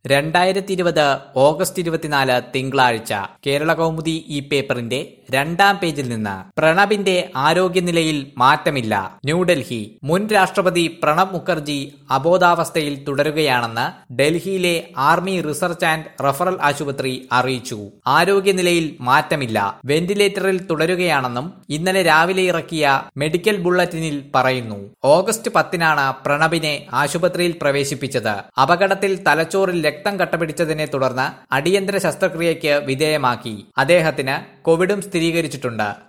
രണ്ടായിരത്തി ഇരുപത് ഓഗസ്റ്റ് ഇരുപത്തിനാല് തിങ്കളാഴ്ച കേരള കൗമുദി ഈ പേപ്പറിന്റെ രണ്ടാം പേജിൽ നിന്ന് പ്രണബിന്റെ ആരോഗ്യനിലയിൽ മാറ്റമില്ല ന്യൂഡൽഹി മുൻ രാഷ്ട്രപതി പ്രണബ് മുഖർജി അബോധാവസ്ഥയിൽ തുടരുകയാണെന്ന് ഡൽഹിയിലെ ആർമി റിസർച്ച് ആൻഡ് റഫറൽ ആശുപത്രി അറിയിച്ചു ആരോഗ്യനിലയിൽ മാറ്റമില്ല വെന്റിലേറ്ററിൽ തുടരുകയാണെന്നും ഇന്നലെ രാവിലെ ഇറക്കിയ മെഡിക്കൽ ബുള്ളറ്റിനിൽ പറയുന്നു ഓഗസ്റ്റ് പത്തിനാണ് പ്രണബിനെ ആശുപത്രിയിൽ പ്രവേശിപ്പിച്ചത് അപകടത്തിൽ തലച്ചോറിൽ രക്തം കട്ടപിടിച്ചതിനെ തുടർന്ന് അടിയന്തര ശസ്ത്രക്രിയയ്ക്ക് വിധേയമാക്കി അദ്ദേഹത്തിന് കോവിഡും സ്ഥിരീകരിച്ചിട്ടുണ്ട്